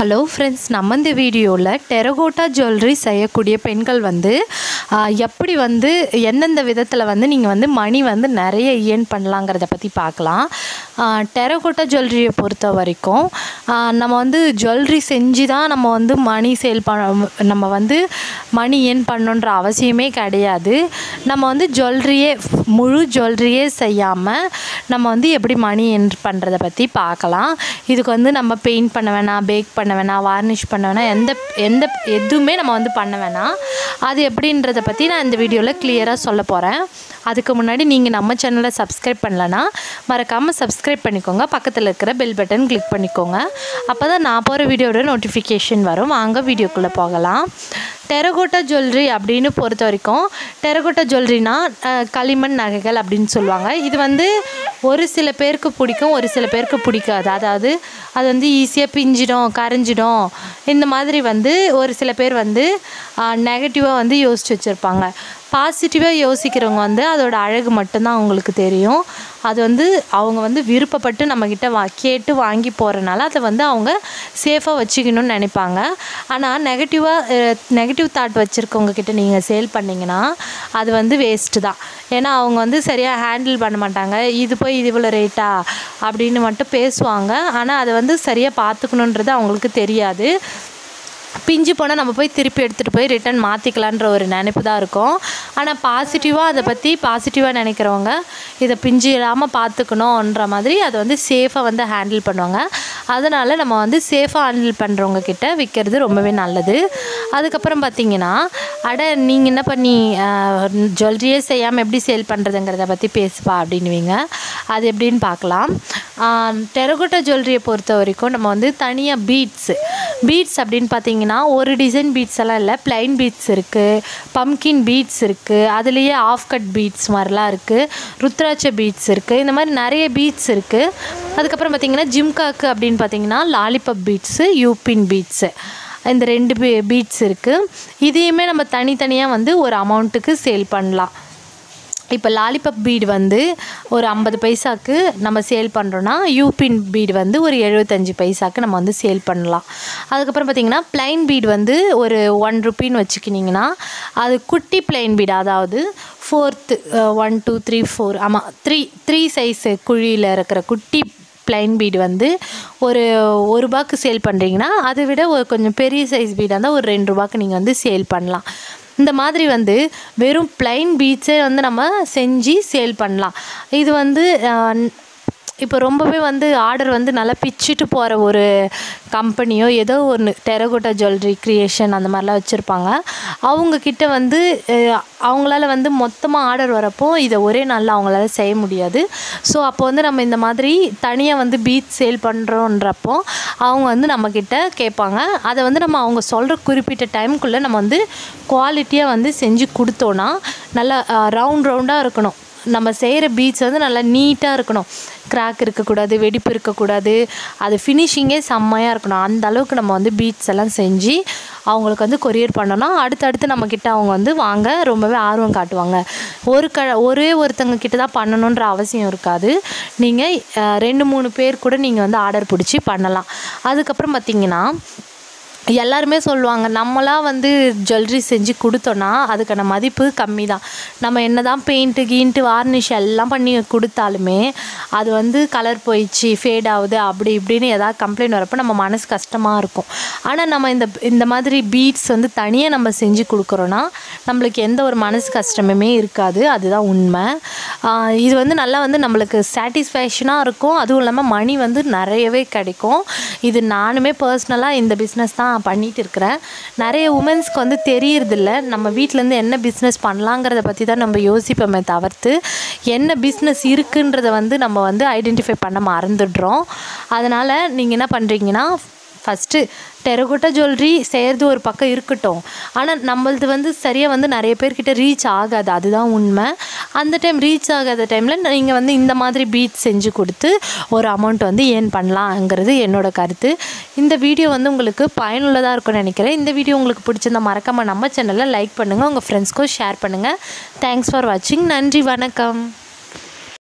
hello friends நம்ம இந்த வீடியோவில் டெரகோட்டா ஜுவல்லரி செய்யக்கூடிய பெண்கள் வந்து ஆ, எப்படி வந்து எந்தெந்த விதத்தில் வந்து நீங்கள் வந்து மணி வந்து நிறைய ஏர்ன் பண்ணலாங்கிறத பற்றி பார்க்கலாம் டெரகோட்டா ஜுவல்லரியை பொறுத்த வரைக்கும் ஆ, நம்ம வந்து ஜுவல்லரி செஞ்சு தான் நம்ம வந்து மணி சேல் பண்ண நம்ம வந்து மணி ஏர்ன் பண்ணணுன்ற அவசியமே கிடையாது நம்ம வந்து ஜுவல்லரியே முழு ஜுவல்லரியே செய்யாமல் நம்ம வந்து எப்படி மணி ஏர்ன் பண்ணுறத பற்றி பார்க்கலாம் இதுக்கு வந்து நம்ம பெயிண்ட் பண்ண வேணாம் பேக் பண்ண வேணாம் வார்னிஷ் பண்ண வேணாம் எந்த எந்த எதுவுமே நம்ம வந்து பண்ண வேணாம் அது எப்படின்றத பற்றி நான் இந்த வீடியோவில் கிளியராக சொல்ல போகிறேன் அதுக்கு முன்னாடி நீங்கள் நம்ம சேனலை சப்ஸ்கிரைப் பண்ணலன்னா மறக்காமல் சப்ஸ்கிரைப் பண்ணிக்கோங்க பக்கத்தில் இருக்கிற பெல் பட்டன் கிளிக் பண்ணிக்கோங்க அப்போ தான் நான் போகிற வீடியோட நோட்டிஃபிகேஷன் வரும் வாங்க வீடியோக்குள்ளே போகலாம் டெரகோட்டா ஜுவல்லரி அப்படின்னு பொறுத்த வரைக்கும் டெரகோட்டா ஜுவல்லரினா அஹ், களிமண் நகைகள் அப்படின்னு சொல்லுவாங்க இது வந்து ஒரு சில பேருக்கு பிடிக்கும் ஒரு சில பேருக்கு பிடிக்காது அதாவது அது வந்து ஈஸியாக பிஞ்சிடும் கரைஞ்சிடும் இந்த மாதிரி வந்து ஒரு சில பேர் வந்து நெகட்டிவாக வந்து யோசிச்சு வச்சுருப்பாங்க பாசிட்டிவாக யோசிக்கிறவங்க வந்து அதோட அழகு மட்டும்தான் அவங்களுக்கு தெரியும் அது வந்து அவங்க வந்து விருப்பப்பட்டு நம்மக்கிட்ட வா கேட்டு வாங்கி போகிறனால அதை வந்து அவங்க சேஃபாக வச்சுக்கணும்னு நினைப்பாங்க ஆனால் நெகட்டிவாக நெகட்டிவ் தாட் வச்சுருக்கவங்க கிட்ட நீங்கள் சேல் பண்ணிங்கன்னா அது வந்து வேஸ்ட்டு தான் ஏன்னா அவங்க வந்து சரியாக ஹேண்டில் பண்ண மாட்டாங்க இது போய் இது இவ்வளோ ரேட்டா அப்படின்னு மட்டும் பேசுவாங்க ஆனால் அதை வந்து சரியாக பார்த்துக்கணுன்றது அவங்களுக்கு தெரியாது பிஞ்சு போனால் நம்ம போய் திருப்பி எடுத்துகிட்டு போய் ரிட்டன் மாற்றிக்கலான்ற ஒரு நினைப்பு தான் இருக்கும் ஆனால் பாசிட்டிவாக அதை பற்றி பாசிட்டிவாக நினைக்கிறவங்க இதை பிஞ்சு இல்லாமல் பார்த்துக்கணுன்ற மாதிரி அதை வந்து சேஃபாக வந்து ஹேண்டில் பண்ணுவாங்க அதனால் நம்ம வந்து சேஃபாக ஹேண்டில் பண்ணுறவங்க கிட்ட விற்கிறது ரொம்பவே நல்லது அதுக்கப்புறம் பார்த்தீங்கன்னா அட நீங்கள் என்ன பண்ணி ஜுவல்லரியே செய்யாமல் எப்படி சேல் பண்ணுறதுங்கிறத பற்றி பேசுப்பா அப்படின்னுவீங்க அது எப்படின்னு பார்க்கலாம் டெரகோட்டா ஜுவல்லரியை பொறுத்த வரைக்கும் நம்ம வந்து தனியாக பீட்ஸு பீட்ஸ் அப்படின்னு பார்த்தீங்கன்னா ஒரு டிசைன் பீட்ஸ் எல்லாம் இல்லை பிளைன் பீட்ஸ் இருக்குது பம்கின் பீட்ஸ் இருக்குது அதுலேயே ஆஃப் கட் பீட்ஸ் மாதிரிலாம் இருக்குது ருத்ராட்ச பீட்ஸ் இருக்குது இந்த மாதிரி நிறைய பீட்ஸ் இருக்குது அதுக்கப்புறம் பார்த்தீங்கன்னா ஜிம்காக்கு அப்படின்னு பார்த்தீங்கன்னா லாலிபப் பீட்ஸு யூபின் பீட்ஸு இந்த ரெண்டு பீ பீட்ஸ் இருக்குது இதையுமே நம்ம தனித்தனியாக வந்து ஒரு அமௌண்ட்டுக்கு சேல் பண்ணலாம் இப்போ லாலிபப் பீடு வந்து ஒரு ஐம்பது பைசாக்கு நம்ம சேல் பண்ணுறோன்னா யூபின் பீடு வந்து ஒரு எழுபத்தஞ்சு பைசாக்கு நம்ம வந்து சேல் பண்ணலாம் அதுக்கப்புறம் பார்த்திங்கன்னா பிளைன் பீடு வந்து ஒரு ஒன் ருப்பின்னு வச்சுக்கினிங்கன்னா அது குட்டி பிளைன் பீடு அதாவது fourth one two three four ஆமாம் த்ரீ த்ரீ சைஸு குழியில் இருக்கிற குட்டி பிளைன் பீடு வந்து ஒரு ஒரு ரூபாய்க்கு சேல் பண்ணுறீங்கன்னா அதை விட ஒரு கொஞ்சம் பெரிய சைஸ் பீடாக இருந்தால் ஒரு ரெண்டு ரூபாய்க்கு நீங்கள் வந்து சேல் பண்ணலாம் இந்த மாதிரி வந்து வெறும் பிளைன் பீட்ஸே வந்து நம்ம செஞ்சு சேல் பண்ணலாம் இது வந்து அஹ், இப்போ ரொம்பவே வந்து ஆர்டர் வந்து நல்லா பிச்சுட்டு போகிற ஒரு கம்பெனியோ ஏதோ ஒன்று டெரகோட்டா ஜுவல்லரி க்ரியேஷன் அந்த மாதிரிலாம் வச்சுருப்பாங்க அவங்கக்கிட்ட வந்து அஹ், அவங்களால வந்து மொத்தமாக ஆர்டர் வரப்போ இதை ஒரே நாளில் அவங்களால செய்ய முடியாது ஸோ அப்போ வந்து நம்ம இந்த மாதிரி தனியாக வந்து பீட் சேல் பண்ணுறோன்றப்போ அவங்க வந்து நம்மக்கிட்ட கேட்பாங்க அதை வந்து நம்ம அவங்க சொல்கிற குறிப்பிட்ட டைமுக்குள்ளே நம்ம வந்து குவாலிட்டியாக வந்து செஞ்சு கொடுத்தோன்னா நல்லா ரவுண்ட் ரவுண்டாக இருக்கணும் நம்ம செய்கிற பீட்ஸ் வந்து நல்லா நீட்டாக இருக்கணும் கிராக் இருக்கக்கூடாது வெடிப்பு இருக்கக்கூடாது அது ஃபினிஷிங்கே செம்மையாக இருக்கணும் அந்த அளவுக்கு நம்ம வந்து பீட்ஸ் எல்லாம் செஞ்சு அவங்களுக்கு வந்து கொரியர் பண்ணோன்னா அடுத்தடுத்து நம்மக்கிட்ட அவங்க வந்து வாங்க ரொம்பவே ஆர்வம் காட்டுவாங்க ஒரு க ஒரே ஒருத்தங்க கிட்ட தான் பண்ணணுன்ற அவசியம் இருக்காது நீங்கள் ரெண்டு மூணு பேர் கூட நீங்கள் வந்து ஆர்டர் பிடிச்சி பண்ணலாம் அதுக்கப்புறம் பார்த்தீங்கன்னா எல்லாருமே சொல்லுவாங்க நம்மளாம் வந்து ஜுவல்லரி செஞ்சு கொடுத்தோன்னா அதுக்கான மதிப்பு கம்மி தான் நம்ம என்ன தான் பெயிண்ட்டு கீண்ட்டு வார்னிஷ் எல்லாம் பண்ணி கொடுத்தாலுமே அது வந்து கலர் போயிடுச்சு ஃபேட் ஆகுது அப்படி இப்படின்னு ஏதாவது கம்ப்ளைண்ட் வரப்போ நம்ம மனசு கஷ்டமாக இருக்கும் ஆனால் நம்ம இந்த இந்த மாதிரி பீட்ஸ் வந்து தனியாக நம்ம செஞ்சு கொடுக்குறோன்னா நம்மளுக்கு எந்த ஒரு மனசு கஷ்டமுமே இருக்காது அதுதான் உண்மை ஆஹ் இது வந்து நல்லா வந்து நம்மளுக்கு சாட்டிஸ்ஃபேக்ஷனாக இருக்கும் அதுவும் இல்லாமல் மணி வந்து நிறையவே கிடைக்கும் இது நானுமே பர்சனலாக இந்த பிஸ்னஸ் தான் பண்ணிகிட்டு இருக்கிறேன் நிறைய உமன்ஸ்க்கு வந்து தெரியறதில்ல நம்ம வீட்டிலேருந்து என்ன பிஸ்னஸ் பண்ணலாங்கிறத பற்றி தான் நம்ம யோசிப்போமே தவிர்த்து என்ன பிஸ்னஸ் இருக்குன்றத வந்து நம்ம வந்து ஐடென்டிஃபை பண்ண மறந்துடுறோம் அதனால் நீங்கள் என்ன பண்ணுறீங்கன்னா ஃபஸ்ட்டு டெரகோட்டா ஜுவல்லரி செய்கிறது ஒரு பக்கம் இருக்கட்டும் ஆனால் நம்மளது வந்து சரியாக வந்து நிறைய பேர்கிட்ட ரீச் ஆகாது அதுதான் உண்மை அந்த டைம் ரீச் ஆகாத டைமில் நீங்கள் வந்து இந்த மாதிரி பீட் செஞ்சு கொடுத்து ஒரு அமௌண்ட் வந்து ஏர்ன் பண்ணலாங்கிறது என்னோட கருத்து இந்த வீடியோ வந்து உங்களுக்கு பயனுள்ளதாக இருக்கும்னு நினைக்கிறேன் இந்த வீடியோ உங்களுக்கு பிடிச்சிருந்தா மறக்காமல் நம்ம சேனலில் லைக் பண்ணுங்கள் உங்கள் ஃப்ரெண்ட்ஸ்க்கும் ஷேர் பண்ணுங்கள் தேங்க்ஸ் ஃபார் வாட்சிங் நன்றி வணக்கம்